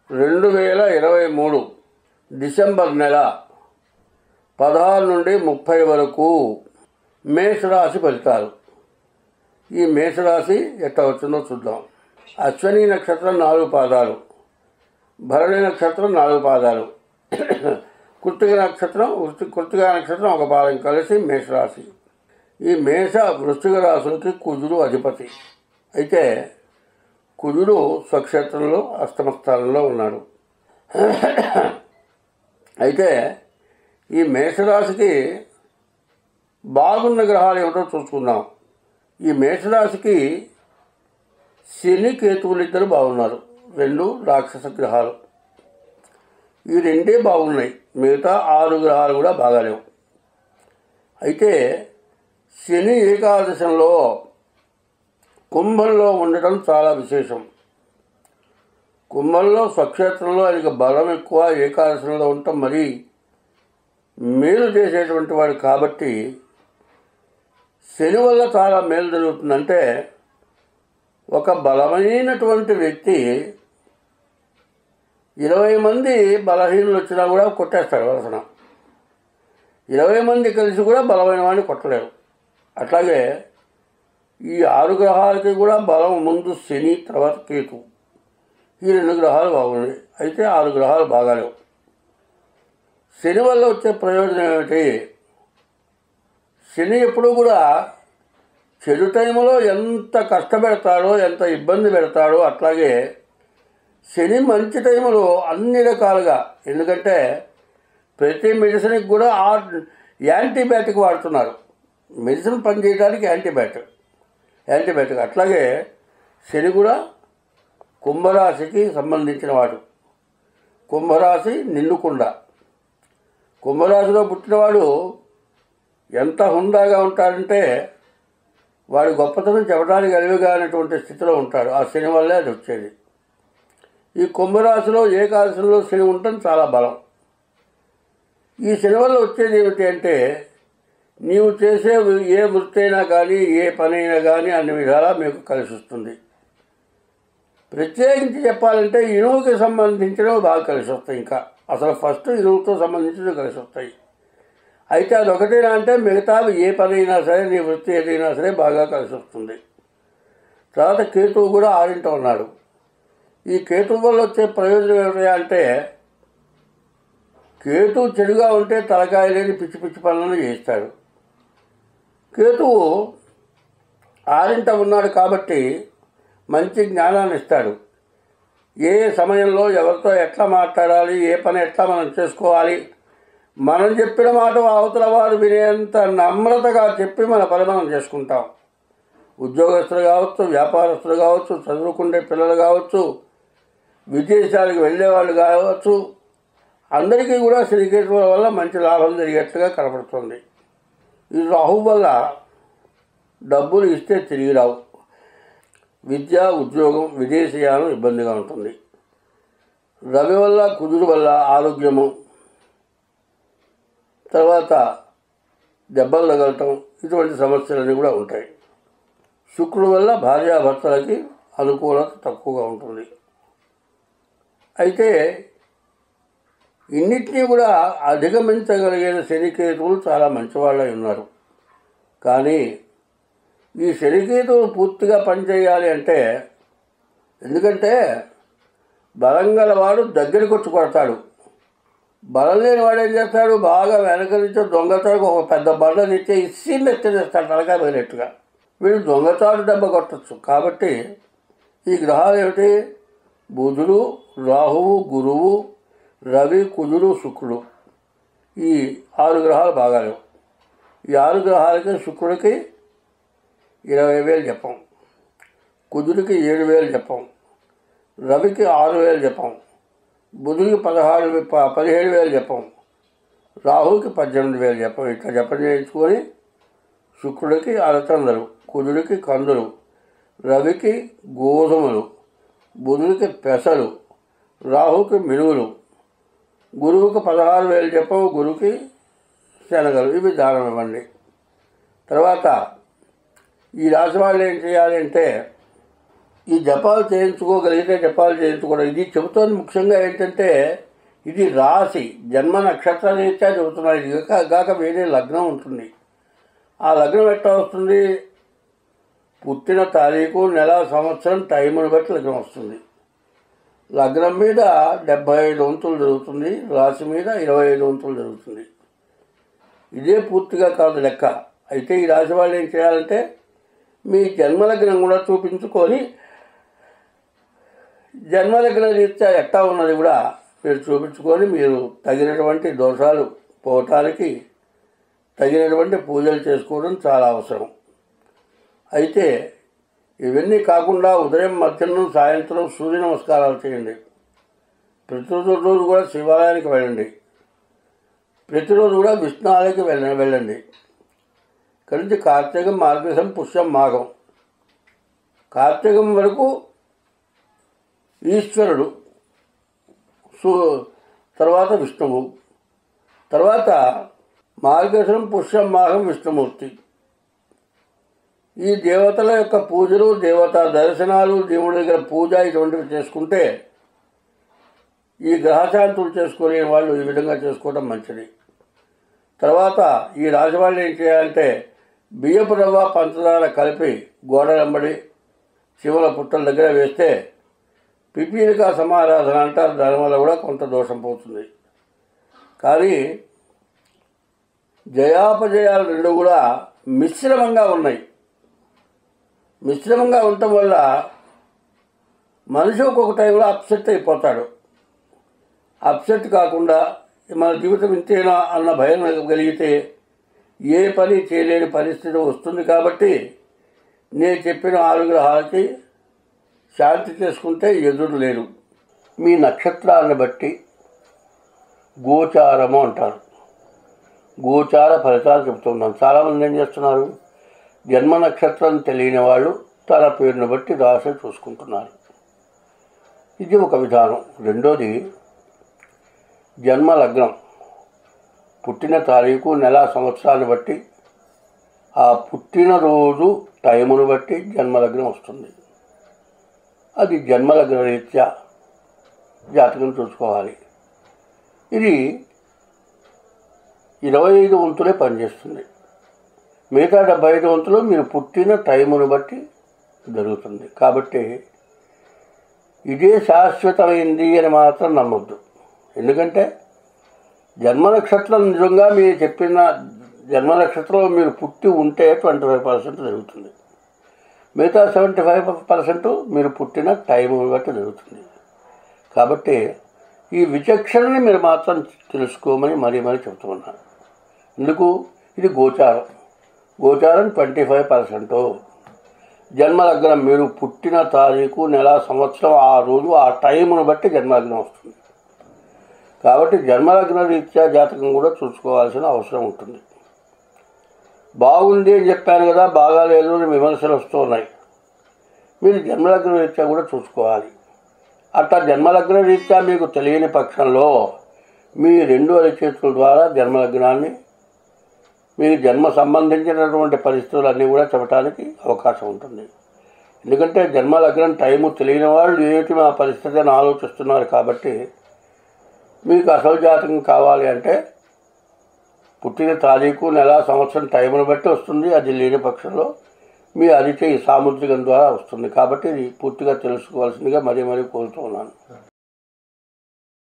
రెండు వేల ఇరవై మూడు డిసెంబర్ నెల పదహారు నుండి ముప్పై వరకు మేషరాశి ఫలితాలు ఈ మేషరాశి ఎట్ట వచ్చిందో చూద్దాం అశ్వని నక్షత్రం నాలుగు పాదాలు భరణి నక్షత్రం నాలుగు పాదాలు కృత్తిక నక్షత్రం వృత్తి- కృత్తిక నక్షత్రం ఒక పాదం కలిసి మేషరాశి ఈ మేష వృశ్చిక రాశులకి కుజుడు అధిపతి అయితే కుజుడు స్వక్షేత్రంలో అష్టమ స్థానంలో ఉన్నాడు అయితే ఈ మేషరాశికి బాగున్న గ్రహాలు ఏమిటో చూసుకుందాం ఈ మేషరాశికి శని కేతువులు ఇద్దరు బాగున్నారు రెండు రాక్షస గ్రహాలు ఈ రెండే బాగున్నాయి మిగతా ఆరు గ్రహాలు కూడా బాగాలేవు అయితే శని ఏకాదశంలో కుంభంలో ఉండటం చాలా విశేషం కుంభంలో స్వక్షేత్రంలో ఆయనకి బలం ఎక్కువ ఏకాదశంలో ఉండటం మరీ మేలు చేసేటువంటి వాడు కాబట్టి శని వల్ల చాలా మేలు జరుగుతుందంటే ఒక బలమైనటువంటి వ్యక్తి ఇరవై మంది బలహీనులు వచ్చినా కూడా కొట్టేస్తాడు వలసన ఇరవై మంది కలిసి కూడా బలమైన వాడిని కొట్టలేరు అట్లాగే ఈ ఆరు గ్రహాలకి కూడా బలం ముందు శని తర్వాత కేతు ఈ రెండు గ్రహాలు బాగున్నాయి అయితే ఆరు గ్రహాలు బాగాలేవు శని వల్ల వచ్చే ప్రయోజనం ఏమిటి శని ఎప్పుడూ కూడా చెడు టైంలో ఎంత కష్టపెడతాడో ఎంత ఇబ్బంది పెడతాడో అట్లాగే శని మంచి టైంలో అన్ని రకాలుగా ఎందుకంటే ప్రతి మెడిసిన్కి కూడా ఆ యాంటీబయాటిక్ వాడుతున్నారు మెడిసిన్ పనిచేయడానికి యాంటీబయాటిక్ యాంటీబయాటిక్ అట్లాగే శని కూడా కుంభరాశికి సంబంధించిన వాడు కుంభరాశి నిండుకుండ కుంభరాశిలో పుట్టినవాడు ఎంత హుందాగా ఉంటాడంటే వాడి గొప్పతనం చెప్పడానికి అలివిగా అనేటువంటి స్థితిలో ఉంటాడు ఆ శని వల్లే అది వచ్చేది ఈ కుంభరాశిలో ఏకాదశిలో శని ఉండటం చాలా బలం ఈ శని వల్ల వచ్చేది ఏమిటి అంటే నీవు చేసే ఏ వృత్తి అయినా కానీ ఏ పని అయినా కానీ అన్ని విధాలా మీకు కలిసి వస్తుంది ప్రత్యేకించి చెప్పాలంటే ఇనువుకి సంబంధించినవి బాగా కలిసి వస్తాయి ఇంకా అసలు ఫస్ట్ ఇనువుతో సంబంధించినవి కలిసి వస్తాయి అయితే అది ఒకటేనా అంటే మిగతావి ఏ పని అయినా సరే నీ వృత్తి ఏదైనా సరే బాగా కలిసి వస్తుంది తర్వాత కేతువు కూడా ఆరింట ఉన్నాడు ఈ కేతువు వల్ల వచ్చే ప్రయోజనం ఏమిటి అంటే కేతు చెడుగా ఉంటే తలకాయ లేని పిచ్చి పిచ్చి పనులను చేస్తాడు కేతువు ఆరింట ఉన్నాడు కాబట్టి మంచి జ్ఞానాన్ని ఇస్తాడు ఏ సమయంలో ఎవరితో ఎట్లా మాట్లాడాలి ఏ పని ఎట్లా మనం చేసుకోవాలి మనం చెప్పిన మాట అవతల వారు వినేంత నమ్రతగా చెప్పి మన పని మనం చేసుకుంటాం ఉద్యోగస్తులు కావచ్చు వ్యాపారస్తులు కావచ్చు చదువుకునే పిల్లలు కావచ్చు విదేశాలకు వెళ్ళేవాళ్ళు కావచ్చు అందరికీ కూడా శ్రీకేశ్వర వల్ల మంచి లాభం జరిగేట్టుగా కనపడుతుంది ఈ రాహు వల్ల డబ్బులు ఇస్తే తిరిగి రావు విద్య ఉద్యోగం విదేశీయానం ఇబ్బందిగా ఉంటుంది రవి వల్ల కుదురు వల్ల ఆరోగ్యము తర్వాత దెబ్బలు తగలటం ఇటువంటి సమస్యలన్నీ కూడా ఉంటాయి శుక్రుడు వల్ల భార్యాభర్తలకి అనుకూలత తక్కువగా ఉంటుంది అయితే ఇన్నిటినీ కూడా అధిగమించగలిగిన శనికేతువులు చాలా మంచివాళ్ళై ఉన్నారు కానీ ఈ శనికేతువులు పూర్తిగా పనిచేయాలి అంటే ఎందుకంటే బలం గలవాడు దగ్గరికి వచ్చి కొడతాడు బలం లేని వాడు ఏం చేస్తాడు బాగా వెనక నుంచి దొంగతాడు ఒక పెద్ద బండ తెచ్చి ఇసి మెత్తేస్తాడు తలకాయ పోయినట్టుగా వీడు దొంగతాడు దెబ్బ కొట్టచ్చు కాబట్టి ఈ గ్రహాలు ఏమిటి బుధుడు రాహువు గురువు రవి కుజుడు శుక్రుడు ఈ ఆరు గ్రహాలు బాగాలేవు ఈ ఆరు గ్రహాలకి శుక్రుడికి ఇరవై వేలు చెప్పాం కుజుడికి ఏడు వేలు చెప్పాం రవికి ఆరు వేలు చెప్పాం బుధుడికి పదహారు వే- ప- పదిహేడు వేలు చెప్పాం రాహుకి పద్దెనిమిది వేలు చెప్పాం ఇట్లా జపం చేయించుకొని శుక్రుడికి అలచందలు కుజుడికి కందులు రవికి గోధుమలు బుధుడికి పెసలు రాహుకి మినువులు గురువుకి పదహారు వేలు చెప్పాం గురువుకి శనగలు ఇవి దానం ఇవ్వండి తర్వాత ఈ రాశి వాళ్ళు ఏం చేయాలి అంటే ఈ జపాలు చేయించుకోగలిగితే జపాలు చేయించుకోవడం ఇది చెబుతోంది ముఖ్యంగా ఏంటంటే ఇది రాశి జన్మ నక్షత్ర రీత్యా చెబుతున్నాయి ఇది కాక గాక వేరే లగ్నం ఉంటుంది ఆ లగ్నం ఎట్లా వస్తుంది పుట్టిన తారీఖు నెల సంవత్సరం టైంను బట్టి లగ్నం వస్తుంది లగ్నం మీద డెబ్భై ఐదు వంతులు జరుగుతుంది రాశి మీద ఇరవై ఐదు వంతులు జరుగుతుంది ఇదే పూర్తిగా కాదు లెక్క అయితే ఈ రాశి వాళ్ళు ఏం చేయాలంటే మీ జన్మలగ్నం కూడా చూపించుకొని జన్మలగ్న రీత్యా ఎట్టా ఉన్నది కూడా మీరు చూపించుకొని మీరు తగినటువంటి దోషాలు పోవటానికి తగినటువంటి పూజలు చేసుకోవడం చాలా అవసరం అయితే ఇవన్నీ కాకుండా ఉదయం మధ్యాహ్నం సాయంత్రం సూర్య నమస్కారాలు చేయండి ప్రతిరోజు రోజు కూడా శివాలయానికి వెళ్ళండి ప్రతిరోజు కూడా విష్ణు వెళ్ళ వెళ్ళండి ఇక్కడి నుంచి కార్తీకం మార్గశం పుష్యం మాఘం కార్తీకం వరకు ఈశ్వరుడు సు తర్వాత విష్ణువు తర్వాత మార్గశిరం పుష్యం మాఘం విష్ణుమూర్తి ఈ దేవతల యొక్క పూజలు దేవతా దర్శనాలు దేవుడి దగ్గర పూజ ఇటువంటివి చేసుకుంటే ఈ గ్రహశాంతులు చేసుకునే వాళ్ళు ఈ విధంగా చేసుకోవడం మంచిది తర్వాత ఈ రాశి వాళ్ళు ఏం చేయాలంటే బియ్యపు రవ్వ పంచదార కలిపి గోడ వెంబడి శివుల పుట్టల దగ్గర వేస్తే పిపీలిక సమారాధన అంటారు దానివల్ల కూడా కొంత దోషం పోతుంది కానీ జయాపజయాలు రెండు కూడా మిశ్రమంగా ఉన్నాయి మిశ్రమంగా ఉండటం వల్ల మనిషి ఒక్కొక్క టైంలో అప్సెట్ అయిపోతాడు అప్సెట్ కాకుండా మన జీవితం ఇంతేనా అన్న భయం కలిగితే ఏ పని చేయలేని పరిస్థితి వస్తుంది కాబట్టి నేను చెప్పిన ఆరు గ్రహాలకి శాంతి చేసుకుంటే ఎదురు లేరు మీ నక్షత్రాలను బట్టి గోచారము అంటారు గోచార ఫలితాలు చెప్తున్నాం చాలామంది ఏం చేస్తున్నారు జన్మ నక్షత్రం తెలియని వాళ్ళు తన పేరును బట్టి రాశి చూసుకుంటున్నారు ఇది ఒక విధానం రెండోది జన్మ లగ్నం పుట్టిన తారీఖు నెల సంవత్సరాన్ని బట్టి ఆ పుట్టినరోజు టైమును బట్టి జన్మలగ్నం వస్తుంది అది జన్మలగ్న రీత్యా జాతకం చూసుకోవాలి ఇది ఇరవై ఐదు వంతులే పనిచేస్తుంది మిగతా డెబ్బై ఐదు వంతులు మీరు పుట్టిన టైమును బట్టి జరుగుతుంది కాబట్టి ఇదే శాశ్వతమైంది అని మాత్రం నమ్మొద్దు ఎందుకంటే జన్మ నక్షత్రం నిజంగా మీరు చెప్పిన జన్మ నక్షత్రంలో మీరు పుట్టి ఉంటే ట్వంటీ ఫైవ్ పర్సెంట్ జరుగుతుంది మిగతా సెవెంటీ ఫైవ్ పర్సెంట్ మీరు పుట్టిన టైం బట్టి జరుగుతుంది కాబట్టి ఈ విచక్షణని మీరు మాత్రం తెలుసుకోమని మరీ మరీ చెప్తున్నాను ఎందుకు ఇది గోచారం గోచారం ట్వంటీ ఫైవ్ పర్సెంట్ జన్మలగ్నం మీరు పుట్టిన తారీఖు నెల సంవత్సరం ఆ రోజు ఆ టైంను బట్టి జన్మలగ్నం వస్తుంది కాబట్టి జన్మలగ్న రీత్యా జాతకం కూడా చూసుకోవాల్సిన అవసరం ఉంటుంది బాగుంది అని చెప్పాను కదా బాగాలేదు అని విమర్శలు వస్తూ ఉన్నాయి మీరు జన్మలగ్న రీత్యా కూడా చూసుకోవాలి అట్లా జన్మలగ్న రీత్యా మీకు తెలియని పక్షంలో మీ రెండు అరిచేతుల ద్వారా జన్మలగ్నాన్ని మీకు జన్మ సంబంధించినటువంటి పరిస్థితులన్నీ కూడా చెప్పడానికి అవకాశం ఉంటుంది ఎందుకంటే జన్మలగ్నం టైము తెలియని వాళ్ళు ఏమిటి మా పరిస్థితి అని ఆలోచిస్తున్నారు కాబట్టి మీకు అసలు జాతకం కావాలి అంటే పుట్టిన తారీఖు నెల సంవత్సరం టైంను బట్టి వస్తుంది అది లేని పక్షంలో మీ అరిచే ఈ సాముద్రికం ద్వారా వస్తుంది కాబట్టి ఇది పూర్తిగా తెలుసుకోవాల్సిందిగా మరీ మరీ కోరుతూ ఉన్నాను